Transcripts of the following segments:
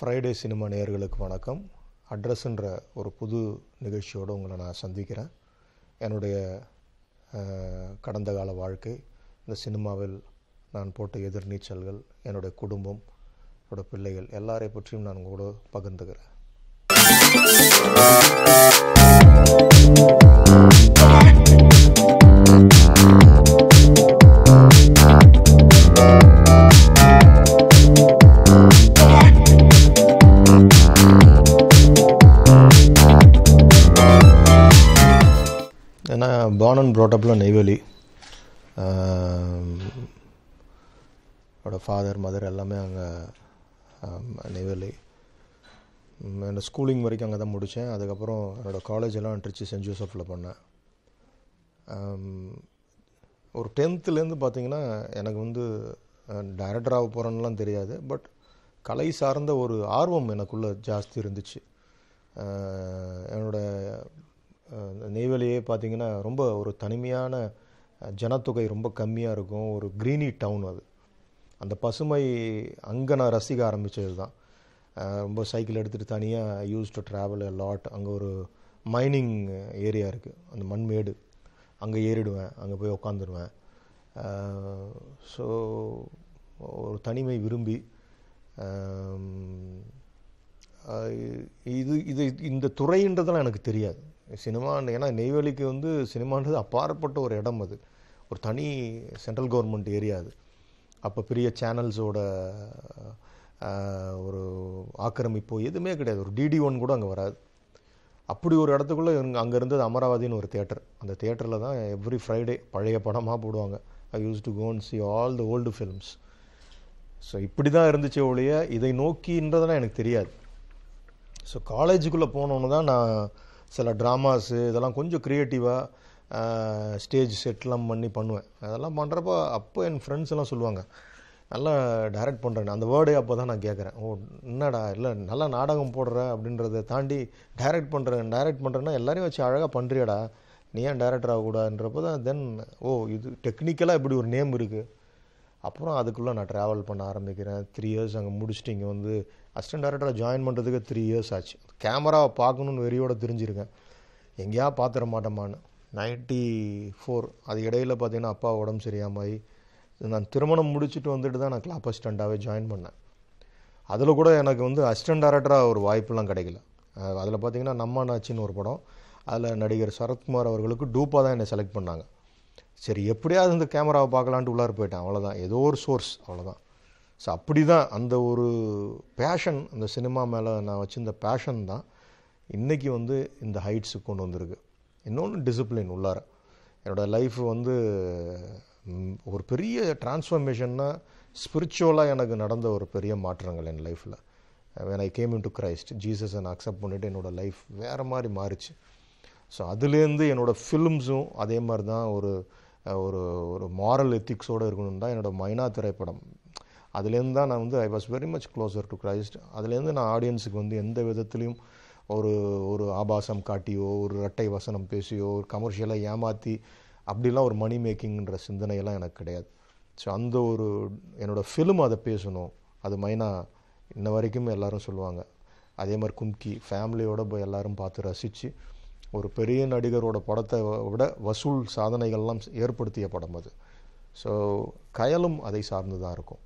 Friday cinema நேயர்களுக்கு வணக்கம் அட்ரஸ்ன்ற ஒரு புது நிகழ்ச்சியோடு உங்களை நான் சந்திக்கிறேன் என்னுடைய அஹ், கடந்த கால வாழ்க்கை இந்த சினிமாவில் நான் போட்ட எதிர்நீச்சல்கள் என்னுடைய குடும்பம் என்னோட பிள்ளைகள் எல்லாரை பற்றியும் நான் உங்களோட பகிர்ந்துக்கிறேன் ஏன்னா பார்ன் அண்ட் ப்ராட்டப்பில் நெய்வேலி என்னோட ஃபாதர் மதர் எல்லாமே அங்கே நெய்வேலி ம், என்னோட ஸ்கூலிங் வரைக்கும் அங்கே தான் முடித்தேன் அதுக்கப்புறம் என்னோடய காலேஜ் எல்லாம் திருச்சி சென்ட் ஜோசஃபில் பண்ணேன் ஆம், ஒரு டென்த்துலேருந்து பார்த்தீங்கன்னா எனக்கு வந்து டைரக்டர் ஆக போகிறேன்னுலாம் தெரியாது பட் கலை சார்ந்த ஒரு ஆர்வம் எனக்குள்ளே ஜாஸ்தி இருந்துச்சு அஹ், என்னோட அஹ், நெய்வேலியே பார்த்தீங்கன்னா ரொம்ப ஒரு தனிமையான அஹ், ஜனத்தொகை ரொம்ப கம்மியாக இருக்கும் ஒரு க்ரீனி டவுன் அது அந்த பசுமை அங்கே நான் ரசிக்க ஆரம்பித்தது தான் அஹ், ரொம்ப சைக்கிள் எடுத்துகிட்டு தனியாக யூஸ் டு ட்ராவல் லாட் அங்கே ஒரு மைனிங் ஏரியா இருக்குது அந்த மண்மேடு அங்கே ஏறிடுவேன் அங்கே போய் உக்காந்துருவேன் ஸோ ஒரு தனிமை விரும்பி ஆம், அஹ் இது இது இந்த துறைன்றதெல்லாம் எனக்கு தெரியாது சினிமா ஏன்னா நெய்வேலிக்கு வந்து சினிமான்றது அப்பாற்பட்ட ஒரு இடம் அது ஒரு தனி சென்ட்ரல் கவர்மெண்ட் ஏரியா அது அப்போ பெரிய சேனல்ஸோட ஒரு ஆக்கிரமிப்போ எதுவுமே கிடையாது ஒரு டிடி ஒன் கூட அங்கே வராது அப்படி ஒரு இடத்துக்குள்ளே அங்கே இருந்தது அமராவதின்னு ஒரு தேட்டர் அந்த தேட்டரில் தான் எவ்ரி ஃப்ரைடே பழைய படமாக போடுவாங்க I use to gone see all the old films so இப்படி தான் இருந்துச்சே ஒழிய இதை நோக்கின்றதெல்லாம் எனக்கு தெரியாது ஸோ காலேஜுக்குள்ளே போனோன்னு தான் நான் சில ட்ராமாஸு இதெல்லாம் கொஞ்சம் க்ரியேட்டிவாக ஸ்டேஜ் செட்லாம் பண்ணி பண்ணுவேன் அதெல்லாம் பண்ணுறப்போ அப்போ என் ஃப்ரெண்ட்ஸ் எல்லாம் சொல்லுவாங்க நல்லா டைரக்ட் பண்ணுறேன் அந்த வேர்டே அப்போ தான் நான் கேட்குறேன் ஓ என்னடா இல்லை நல்லா நாடகம் போடுற அப்படின்றத தாண்டி டைரக்ட் பண்ணுறேன் டைரக்ட் பண்ணுறேன்னா எல்லாரையும் வச்சு அழகாக பண்ணுறியடா நீ ஏன் டைரக்டர் ஆகக்கூடாதுன்றப்போ தான் தென் ஓ இது டெக்னிக்கலாக இப்படி ஒரு நேம் இருக்குது அப்புறம் அதுக்குள்ளே நான் ட்ராவல் பண்ண ஆரம்பிக்கிறேன் த்ரீ இயர்ஸ் அங்கே முடிச்சுட்டு இங்கே வந்து அசிஸ்டன்ட் டேரக்டராக ஜாயின் பண்ணுறதுக்கு த்ரீ இயர்ஸ் ஆச்சு கேமராவை பார்க்கணுன்னு வெறியோட தெரிஞ்சிருக்கேன் எங்கேயா பார்த்துட மாட்டோமான்னு நைன்ட்டி ஃபோர் அது இடையில பார்த்தீங்கன்னா அப்பா உடம்பு சரியாமாயி நான் திருமணம் முடிச்சுட்டு வந்துட்டு தான் நான் கிளாப் அசிஸ்டண்ட்டாகவே ஜாயின் பண்ணேன் அதில் கூட எனக்கு வந்து அசிஸ்டன்ட் டேரக்டராக ஒரு வாய்ப்புலாம் கிடைக்கல அதில் பார்த்தீங்கன்னா நம்ம நாச்சின்னு ஒரு படம் அதில் நடிகர் சரத்குமார் அவர்களுக்கு டூப்பாக தான் என்னை செலக்ட் பண்ணாங்க சரி எப்படியாவது இந்த கேமராவை பார்க்கலான்ட்டு உள்ளார போயிட்டேன் அவ்வளோதான் ஏதோ ஒரு சோர்ஸ் அவ்வளோதான் ஸோ அப்படி தான் அந்த ஒரு பேஷன் அந்த சினிமா மேலே நான் வச்சிருந்த பேஷன் தான் இன்றைக்கி வந்து இந்த ஹைட்ஸுக்கு கொண்டு வந்திருக்கு இன்னொன்று டிசிப்ளின் உள்ளார என்னோடய லைஃப் வந்து ம், ஒரு பெரிய டிரான்ஸ்ஃபர்மேஷன்னா ஸ்பிரிச்சுவலாக எனக்கு நடந்த ஒரு பெரிய மாற்றங்கள் என் லைஃப்பில் when I came in to Christ ஜீசஸை நான் அக்செப்ட் பண்ணிவிட்டு என்னோடய லைஃப் வேறு மாதிரி மாறிச்சு ஸோ அதுலேருந்து என்னோடய ஃபிலிம்ஸும் அதே மாதிரி தான் ஒரு அஹ், ஒரு ஒரு மாரல் எத்திக்ஸோடு இருக்கணும் தான் என்னோடய மைனா திரைப்படம் அதுலேருந்து தான் நான் வந்து I was very much closer to Christ அதுலேருந்து நான் ஆடியன்ஸுக்கு வந்து எந்த விதத்துலையும் ஒரு ஒரு ஆபாசம் காட்டியோ ஒரு இரட்டை வசனம் பேசியோ ஒரு கமர்ஷியலாக ஏமாற்றி அப்படிலாம் ஒரு மணி மேக்கிங்ன்ற சிந்தனையெல்லாம் எனக்கு கிடையாது ஸோ அந்த ஒரு என்னோடய ஃபிலிம் அதை பேசணும் அது மைனா இன்ன வரைக்கும் எல்லாரும் சொல்லுவாங்க அதே மாதிரி கும்கி ஃபேமிலியோட போய் எல்லாரும் பார்த்து ரசித்து ஒரு பெரிய நடிகரோட படத்தை விட வசூல் சாதனைகள்லாம் ஏற்படுத்திய படம் அது ஸோ கயலும் அதை சார்ந்து தான் இருக்கும்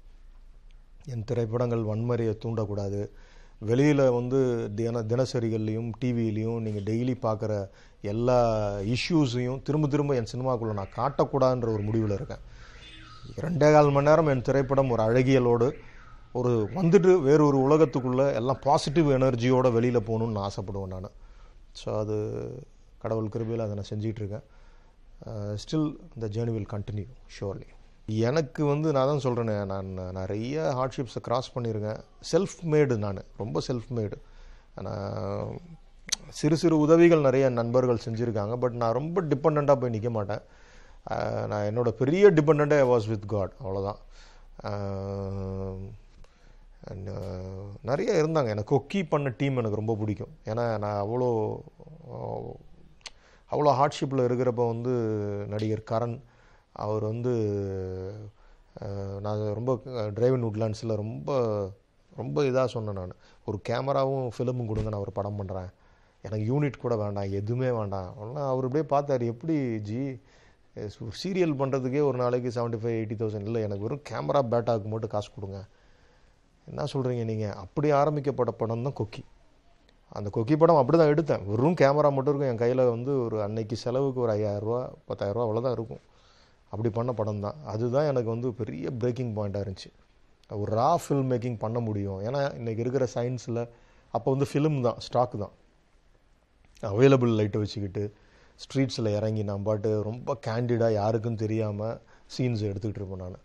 என் திரைப்படங்கள் வன்முறையை தூண்டக்கூடாது வெளியில் வந்து தின தினசரிகள்லையும் டிவிலையும் நீங்கள் டெய்லி பார்க்குற எல்லா இஷ்யூஸையும் திரும்ப திரும்ப என் சினிமாக்குள்ளே நான் காட்டக்கூடாதுன்ற ஒரு முடிவில் இருக்கேன் ரெண்டே கால் மணி நேரம் என் திரைப்படம் ஒரு அழகியலோடு ஒரு வந்துட்டு வேறு ஒரு உலகத்துக்குள்ளே எல்லாம் பாசிட்டிவ் எனர்ஜியோட வெளியில் போகணுன்னு நான் ஆசைப்படுவேன் நான் ஸோ அது கடவுள் கிருபையில் அதை நான் செஞ்சிகிட்ருக்கேன் still the journey will continue surely எனக்கு வந்து நான் தான் சொல்கிறேனே நான் நிறைய ஹார்ட்ஷிப்ஸை கிராஸ் பண்ணியிருக்கேன் செல்ஃப் மேடு நான் ரொம்ப செல்ஃப் மேடு நான் சிறு சிறு உதவிகள் நிறைய நண்பர்கள் செஞ்சுருக்காங்க பட் நான் ரொம்ப டிபெண்ட்டாக போய் நிற்க மாட்டேன் அஹ் நான் என்னோட பெரிய டிபெண்ட்டே வாஸ் வித் காட் அவ்வளோதான் And, uh, நிறைய இருந்தாங்க எனக்கு கொக்கி பண்ண டீம் எனக்கு ரொம்ப பிடிக்கும் ஏன்னா நான் அவ்வளோ அவ்வளோ ஹார்ட்ஷிப்பில் இருக்கிறப்ப வந்து நடிகர் கரண் அவர் வந்து அஹ், நான் ரொம்ப டிரைவ் இன் உட்லாண்ட்ஸில் ரொம்ப ரொம்ப இதாக சொன்னேன் நான் ஒரு கேமராவும் ஃபிலிமும் கொடுங்க நான் ஒரு படம் பண்ணுறேன் எனக்கு யூனிட் கூட வேண்டாம் எதுவுமே வேண்டாம் ஆனால் அவர் அப்படியே பார்த்தாரு எப்படி ஜி சீரியல் பண்ணுறதுக்கே ஒரு நாளைக்கு செவன்ட்டி ஃபைவ் எயிட்டி தௌசண்ட் இல்லை எனக்கு வெறும் கேமரா பேட்டாவுக்கு மட்டும் காசு கொடுங்க என்ன சொல்கிறீங்க நீங்கள் அப்படி ஆரம்பிக்கப்பட்ட படம் தான் கொக்கி அந்த கொக்கி படம் அப்படி தான் எடுத்தேன் வெறும் கேமரா மட்டும் இருக்கும் என் கையில் வந்து ஒரு அன்னைக்கு செலவுக்கு ஒரு ஐயாயிரரூவா பத்தாயிரரூவா அவ்வளோதான் இருக்கும் அப்படி பண்ண படம் தான் அதுதான் எனக்கு வந்து பெரிய பிரேக்கிங் பாயிண்ட்டாக இருந்துச்சு ஒரு ரா ஃபில்ம் மேக்கிங் பண்ண முடியும் ஏன்னா இன்றைக்கி இருக்கிற சயின்ஸில் அப்போ வந்து ஃபிலிம் தான் ஸ்டாக் தான் அவைலபிள் லைட்டை வச்சுக்கிட்டு ஸ்ட்ரீட்ஸில் இறங்கி நான் பாட்டு ரொம்ப கேண்டிடாக யாருக்கும் தெரியாமல் சீன்ஸ் எடுத்துக்கிட்டு இருப்பேன் நான்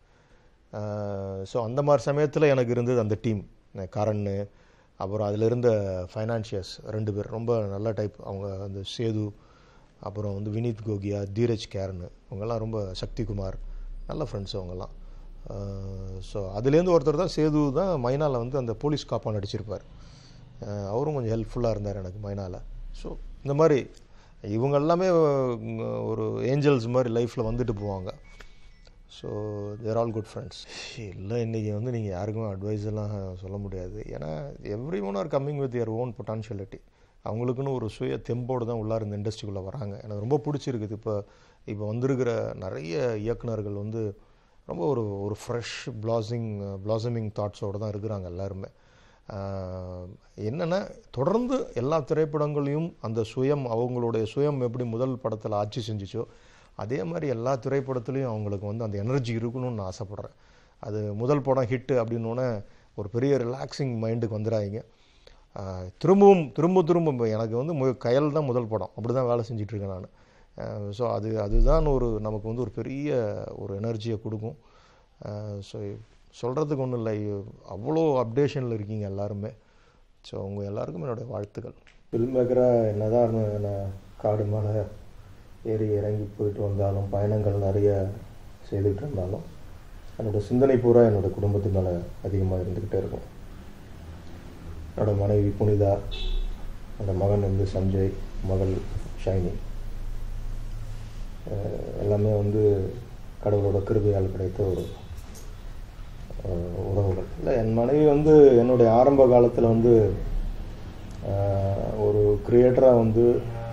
ஸோ அந்த மாதிரி சமயத்தில் எனக்கு இருந்தது அந்த டீம் கரண் அப்புறம் அதில் இருந்த ஃபைனான்ஷியர்ஸ் ரெண்டு பேர் ரொம்ப நல்ல டைப் அவங்க அந்த சேது அப்புறம் வந்து வினீத் கோகியா தீரஜ் கேரன் அவங்கெல்லாம் ரொம்ப சக்திகுமார் நல்ல ஃப்ரெண்ட்ஸ் அவங்கெல்லாம் ஸோ அதுலேருந்து ஒருத்தர் தான் சேது தான் மைனாவில் வந்து அந்த போலீஸ் காப்பாக நடிச்சிருப்பார் அஹ் அவரும் கொஞ்சம் ஹெல்ப்ஃபுல்லாக இருந்தார் எனக்கு மைனாவில் ஸோ இந்த மாதிரி இவங்க எல்லாமே உம், ஒரு ஏஞ்சல்ஸ் மாதிரி லைஃப்பில் வந்துட்டு போவாங்க so they're all good friends இல்லை இன்றைக்கி வந்து நீங்கள் யாருக்கும் அட்வைஸ் எல்லாம் சொல்ல முடியாது ஏன்னா every one are coming with your own potentiality அவங்களுக்குன்னு ஒரு சுய தெம்போடு தான் உள்ளார இந்த இண்டஸ்ட்ரிக்குள்ளே வராங்க எனக்கு ரொம்ப பிடிச்சிருக்குது இப்போ இப்போ வந்திருக்கிற நிறைய இயக்குனர்கள் வந்து ரொம்ப ஒரு ஒரு ஃப்ரெஷ் பிளாசிங் பிளாசமிங் தாட்ஸோடு தான் இருக்கிறாங்க எல்லாருமே ஆஹ் என்னன்னா தொடர்ந்து எல்லா திரைப்படங்களையும் அந்த சுயம் அவங்களுடைய சுயம் எப்படி முதல் படத்தில் ஆட்சி செஞ்சுச்சோ அதே மாதிரி எல்லா திரைப்படத்துலையும் அவங்களுக்கு வந்து அந்த எனர்ஜி இருக்கணும்னு நான் ஆசைப்பட்றேன் அது முதல் படம் ஹிட்டு அப்படின்னோடனே ஒரு பெரிய ரிலாக்ஸிங் மைண்டுக்கு வந்துடாதீங்க ஆஹ் திரும்பவும் திரும்ப திரும்ப இப்ப எனக்கு வந்து மு கயல் தான் முதல் படம் அப்படி தான் வேலை செஞ்சுட்டு இருக்கேன் நான் ஸோ அது அதுதான் ஒரு நமக்கு வந்து ஒரு பெரிய ஒரு எனர்ஜியை கொடுக்கும் ஸோ சொல்கிறதுக்கு ஒன்றும் இல்லை அவ்வளோ அப்டேஷனில் இருக்கீங்க எல்லாருமே ஸோ உங்கள் எல்லாருக்கும் என்னுடைய வாழ்த்துக்கள் ஃபில்ம் மேக்கராக என்னதான் நான் காடு மலை ஏறி இறங்கி போயிட்டு வந்தாலும் பயணங்கள் நிறைய செய்துக்கிட்டு இருந்தாலும் என்னோடய சிந்தனை பூரா என்னோடய குடும்பத்து மேலே அதிகமாக இருந்துக்கிட்டே இருக்கும் என்னோட மனைவி புனிதா என்னோட மகன் வந்து சஞ்சய் மகள் ஷைனி அஹ் எல்லாமே வந்து கடவுளோட கிருபையால் கிடைத்த ஒரு அஹ், உறவுகள் இல்லை என் மனைவி வந்து என்னுடைய ஆரம்ப காலத்தில் வந்து அஹ், ஒரு கிரியேட்டராக வந்து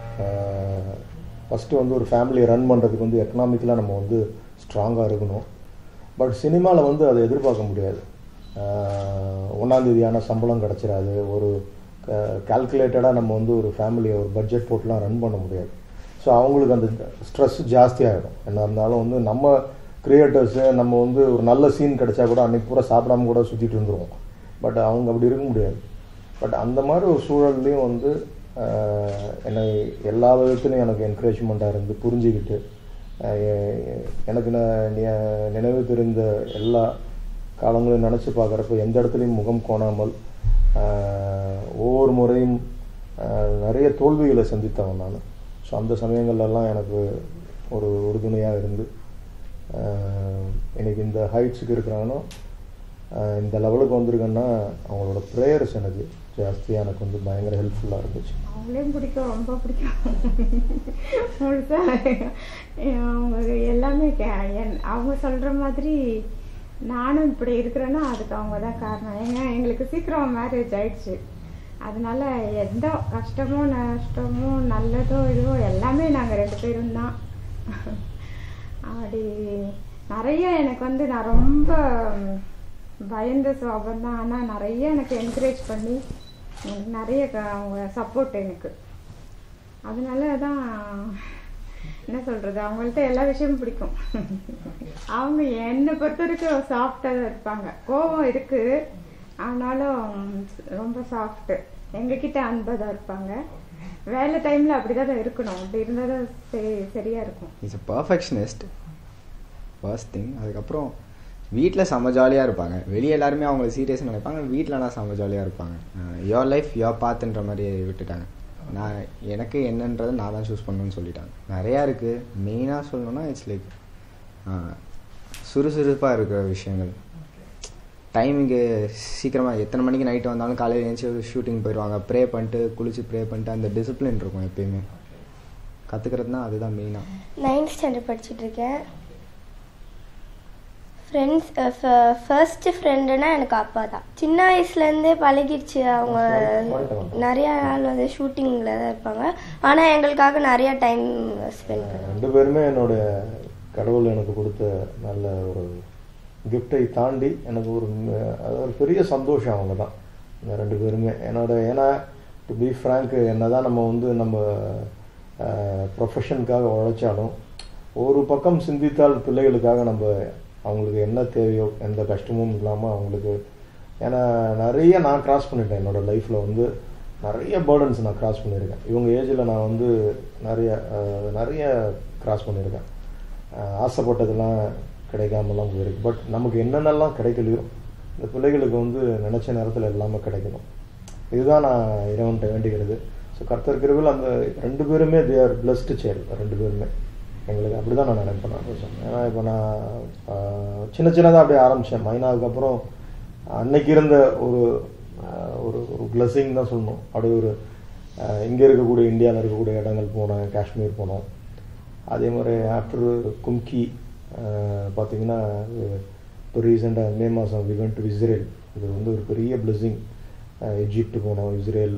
ஃபஸ்ட்டு வந்து ஒரு ஃபேமிலியை ரன் பண்ணுறதுக்கு வந்து எக்கனாமிக்கலாக நம்ம வந்து ஸ்ட்ராங்காக இருக்கணும் பட் சினிமாவில் வந்து அதை எதிர்பார்க்க முடியாது ஒன்றாந்தேதியான சம்பளம் கிடச்சிடாது ஒரு கால்குலேட்டடாக நம்ம வந்து ஒரு ஃபேமிலியை ஒரு பட்ஜெட் போட்டுலாம் ரன் பண்ண முடியாது ஸோ அவங்களுக்கு அந்த ஸ்ட்ரெஸ் ஜாஸ்தியாகிடும் என்ன இருந்தாலும் வந்து நம்ம கிரியேட்டர்ஸு நம்ம வந்து ஒரு நல்ல சீன் கிடைச்சா கூட அன்றைக்கி பூரா சாப்பிடாம கூட சுற்றிட்டு இருந்துருவோம் பட் அவங்க அப்படி இருக்க முடியாது பட் அந்த மாதிரி ஒரு சூழல்லையும் வந்து ஆஹ், என்னை எல்லா விதத்துலையும் எனக்கு என்கரேஜ்மெண்ட்டாக இருந்து புரிஞ்சுக்கிட்டு ஆஹ், எ- எ- எனக்கு ந- நி- நினைவு தெரிந்த எல்லா காலங்களையும் நினச்சி பார்க்குறப்ப எந்த இடத்துலையும் முகம் கோணாமல் ஆஹ், ஒவ்வொரு முறையும் ஆஹ், நிறைய தோல்விகளை சந்தித்தவன் நான் ஸோ அந்த சமயங்கள்லாம் எனக்கு ஒரு உறுதுணையாக இருந்து ஆஹ், இன்னைக்கு இந்த ஹைட்ஸுக்கு இருக்கிறானோ ஆஹ், இந்த லெவலுக்கு வந்திருக்கேன்னா அவங்களோட ப்ரேயர்ஸ் எனக்கு ஜாஸ்தியாக எனக்கு வந்து பயங்கர ஹெல்ப்ஃபுல்லாக இருந்துச்சு அவங்களையும் பிடிக்கும் ரொம்ப பிடிக்கும் முழுசா அவங்க எல்லாமே கே- என்- அவங்க சொல்ற மாதிரி நானும் இப்படி இருக்கிறேன்னா அதுக்கு அவங்க தான் காரணம் ஏங்க எங்களுக்கு சீக்கிரம் மேரேஜ் ஆயிடுச்சு அதனால எந்த கஷ்டமோ நஷ்டமோ நல்லதோ இதுவோ எல்லாமே நாங்கள் ரெண்டு பேரும் தான் அப்படி நிறைய எனக்கு வந்து நான் ரொம்ப பயந்த சுவாபம் தான் ஆனால் நிறைய எனக்கு என்கரேஜ் பண்ணி எனக்கு நிறைய க- அவங்க சப்போர்ட் எனக்கு அதனால தான் என்ன சொல்றது அவங்கள்ட்ட எல்லா விஷயமும் பிடிக்கும் அவங்க என்னை பொறுத்த வரைக்கும் சாஃப்டாக தான் இருப்பாங்க கோபம் இருக்கு ஆனாலும் ரொம்ப சாஃப்ட் எங்ககிட்ட அன்பாக தான் இருப்பாங்க வேலை டைம்ல அப்படிதான் இருக்கணும் அப்படி இருந்தால் தான் சரி சரியா இருக்கும் is a perfectionist first thing அதுக்கப்புறம் வீட்டில் செம்ம ஜாலியாக இருப்பாங்க வெளியே எல்லாருமே அவங்கள சீரியஸாக நினைப்பாங்க வீட்டில் நான் செம்ம ஜாலியாக இருப்பாங்க யோர் லைஃப் யோர் பாத்துன்ற மாதிரி விட்டுட்டாங்க நான் எனக்கு என்னன்றதை நான் தான் சூஸ் பண்ணணும்னு சொல்லிட்டாங்க நிறையா இருக்குது மெயினாக சொல்லணும்னா இட்ஸ் லைக் சுறுசுறுப்பாக இருக்கிற விஷயங்கள் டைமிங்கு சீக்கிரமாக எத்தனை மணிக்கு நைட்டு வந்தாலும் காலையில் எழுந்துச்சி ஷூட்டிங் போயிடுவாங்க ப்ரே பண்ணிட்டு குளிச்சு ப்ரே பண்ணிட்டு அந்த டிசிப்ளின் இருக்கும் எப்பயுமே கற்றுக்கிறதுனா அதுதான் மெயினாக நைன்த் ஸ்டாண்டர்ட் படிச்சுட்டு இருக்கேன் ஃப்ரெண்ட்ஸ் ஃபர்ஸ்ட் ஃப்ரெண்டுனா எனக்கு அப்பா தான் சின்ன வயசுலேருந்தே பழகிடுச்சு அவங்க நிறைய நாள் வந்து ஷூட்டிங்கில் தான் இருப்பாங்க ஆனால் எங்களுக்காக நிறைய டைம் ஸ்பெண்ட் பண்ணுவாங்க ரெண்டு பேருமே என்னோட கடவுள் எனக்கு கொடுத்த நல்ல ஒரு கிஃப்டை தாண்டி எனக்கு ஒரு ம- அது ஒரு பெரிய சந்தோஷம் அவங்க தான் இந்த ரெண்டு பேருமே என்னோட ஏன்னா டு பி ஃப்ரேங்க் என்ன தான் நம்ம வந்து நம்ம ப்ரொஃபஷனுக்காக உழைச்சாலும் ஒரு பக்கம் சிந்தித்தால் பிள்ளைகளுக்காக நம்ம அவங்களுக்கு என்ன தேவையோ எந்த கஷ்டமும் இல்லாமல் அவங்களுக்கு ஏன்னா நிறைய நான் கிராஸ் பண்ணிட்டேன் என்னோட லைஃப்பில் வந்து நிறைய பேர்டன்ஸ் நான் கிராஸ் பண்ணியிருக்கேன் இவங்க ஏஜில் நான் வந்து நிறைய அஹ், நிறைய கிராஸ் பண்ணியிருக்கேன் அஹ், ஆசைப்பட்டதெல்லாம் கிடைக்காமலாம் போயிருக்கு பட் நமக்கு என்னென்னலாம் கிடைக்கலையோ இந்த பிள்ளைகளுக்கு வந்து நினச்ச நேரத்தில் எல்லாமே கிடைக்கணும் இதுதான் நான் இறைவன்கிட்ட வேண்டிக்கிறது ஸோ கர்த்தர் கிருவில் அந்த ரெண்டு பேருமே தே ஆர் பிளஸ்டு சேர் ரெண்டு பேருமே எங்களுக்கு அப்படி தான் நான் நினைப்பேன் நான் கொஞ்சம். ஏன்னா இப்போ நான் ஆஹ், சின்ன சின்னதாக அப்படியே ஆரம்பித்தேன் மைனாவுக்கு அப்புறம் அன்னைக்கு இருந்த ஒரு ஆஹ், ஒரு ஒரு பிளஸ்ஸிங் தான் சொல்லணும் அப்படியே ஒரு இங்கே இருக்கக்கூடிய இந்தியாவில் இருக்கக்கூடிய இடங்கள் போனேன் காஷ்மீர் போனோம் அதே மாதிரி ஆஃப்டர் கும்கி பார்த்தீங்கன்னா இப்போ ரீசெண்டாக மே மாதம் வி went to இஸ்ரேல் இது வந்து ஒரு பெரிய பிளெஸிங் எஜிப்ட் போனோம் Israel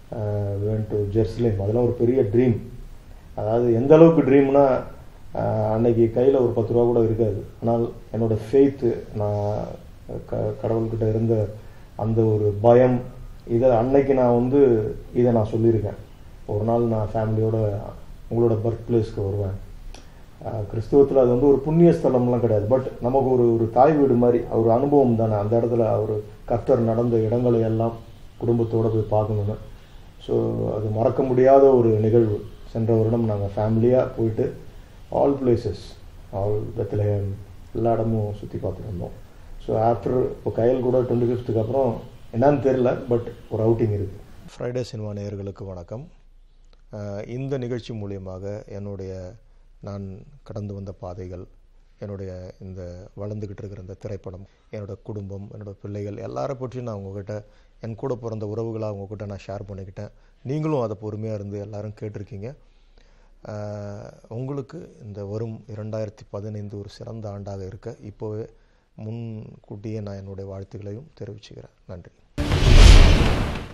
we went to Jerusalem அதெல்லாம் ஒரு பெரிய ட்ரீம் அதாவது எந்த அளவுக்கு ட்ரீம்னா அன்னைக்கு கையில் ஒரு பத்து ரூபா கூட இருக்காது ஆனால் என்னோட ஃபெய்த்து நான் க கடவுள்கிட்ட இருந்த அந்த ஒரு பயம் இதை அன்னைக்கு நான் வந்து இதை நான் சொல்லியிருக்கேன் ஒரு நாள் நான் ஃபேமிலியோட உங்களோட பர்த் பிளேஸ்க்கு வருவேன் கிறிஸ்துவத்தில் அது வந்து ஒரு புண்ணிய ஸ்தலம்லாம் கிடையாது பட் நமக்கு ஒரு ஒரு தாய் வீடு மாதிரி ஒரு அனுபவம் தானே அந்த இடத்துல அவர் கர்த்தர் நடந்த இடங்களை எல்லாம் குடும்பத்தோடு போய் பார்க்கணுன்னு ஸோ அது மறக்க முடியாத ஒரு நிகழ்வு சென்ற வருடம் நாங்கள் ஃபேமிலியாக போயிட்டு ஆல் பிளேசஸ் ஆல் பெத்லஹேம் எல்லா இடமும் சுற்றி பார்த்துட்டு வந்தோம் ஸோ ஆஃப்டர் இப்போ கையல் கூட டுவெண்ட்டி ஃபிஃப்த்துக்கு அப்புறம் என்னன்னு தெரில பட் ஒரு அவுட்டிங் இருக்குது ஃப்ரைடே சினிமா நேயர்களுக்கு வணக்கம் அஹ் இந்த நிகழ்ச்சி மூலியமாக என்னுடைய நான் கடந்து வந்த பாதைகள் என்னுடைய இந்த வளர்ந்துக்கிட்டு இருக்கிற இந்த திரைப்படம் என்னோட குடும்பம் என்னோட பிள்ளைகள் எல்லாரை பற்றியும் நான் உங்ககிட்ட என் கூட பிறந்த உறவுகளாக உங்ககிட்ட நான் ஷேர் பண்ணிக்கிட்டேன் நீங்களும் அதை பொறுமையாக இருந்து எல்லாரும் கேட்டிருக்கீங்க அஹ் உங்களுக்கு இந்த வரும் இரண்டாயிரத்தி பதினைந்து ஒரு சிறந்த ஆண்டாக இருக்க இப்போவே முன்கூட்டியே நான் என்னுடைய வாழ்த்துக்களையும் தெரிவிச்சுக்கிறேன் நன்றி